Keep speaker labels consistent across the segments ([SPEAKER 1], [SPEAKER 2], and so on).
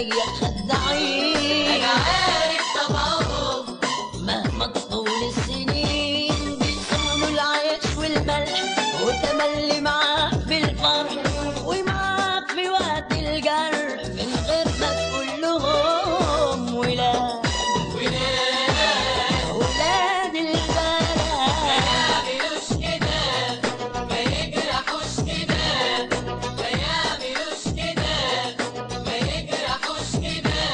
[SPEAKER 1] زيك خداعين
[SPEAKER 2] انا عارف طبعهم
[SPEAKER 1] مهما تطول السنين بيصونوا العيش والملح وتملي معاك بالفرح ومعاك في وقت الجرح من غير ما تقول لهم ولاد ولاد البلد
[SPEAKER 2] يعملوش كده ما يجرحوش كده ما يعملوش كده ما يجرحوش كده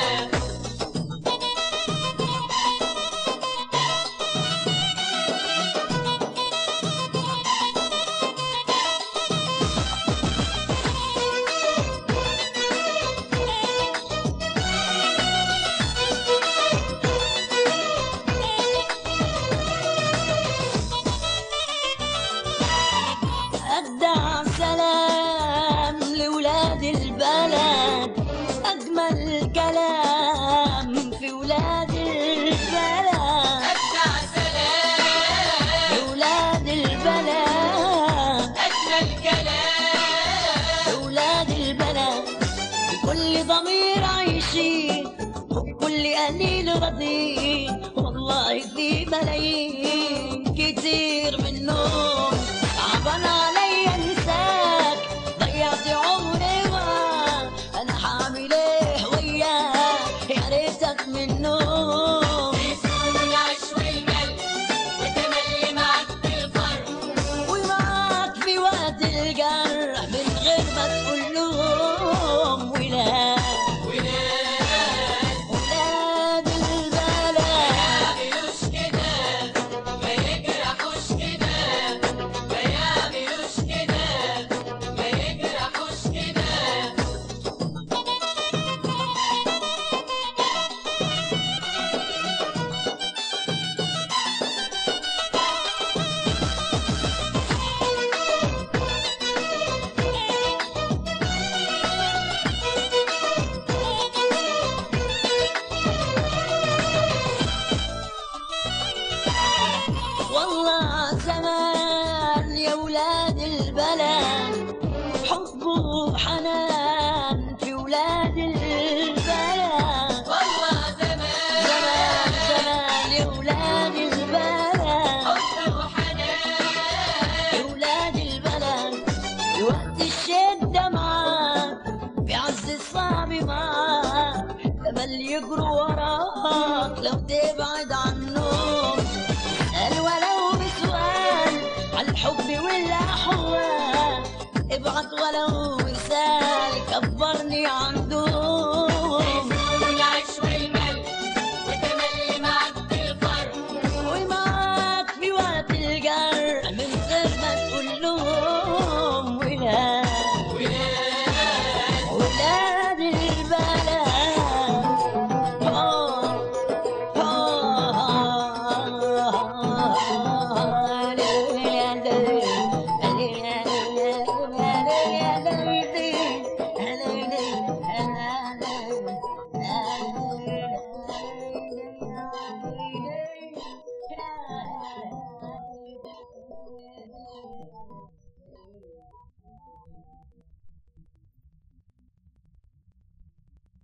[SPEAKER 1] أدع سلام لولاد البلد أجمل كلام في ولاد البلد
[SPEAKER 2] أجدع سلام
[SPEAKER 1] لولاد البلد
[SPEAKER 2] أجمل كلام
[SPEAKER 1] ولاد البلد بكل ضمير عايشين وبكل قليل راضيين والله في ملايين كتير منهم صعبان عليا انساك ضيعت عمري معاك انا هعمل ايه وياك يا ريتك منهم
[SPEAKER 2] يسكنوا العيش والمل وتملي معاك بالفرح
[SPEAKER 1] ومعاك في وقت الجرح من غير ما تقول لهم ولاد
[SPEAKER 2] ولاد
[SPEAKER 1] ولاد البلد
[SPEAKER 2] يعملوش كده ما يجرحوش كده ما يعملوش كده ما يجرحوش كده
[SPEAKER 1] والله زمان يا ولاد البلد حب وحنان في ولاد البلد
[SPEAKER 2] والله
[SPEAKER 1] زمان
[SPEAKER 2] زمان
[SPEAKER 1] زمان يا ولاد البلد
[SPEAKER 2] حب وحنان
[SPEAKER 1] يا ولاد البلد وقت الشدة معاك في عز الصعب معاك تمل يجروا وراك لو تبعد عنهم اسأل ولو بسؤال عن الحب والأحوال ابعت ولو رسالة كبرني عندهم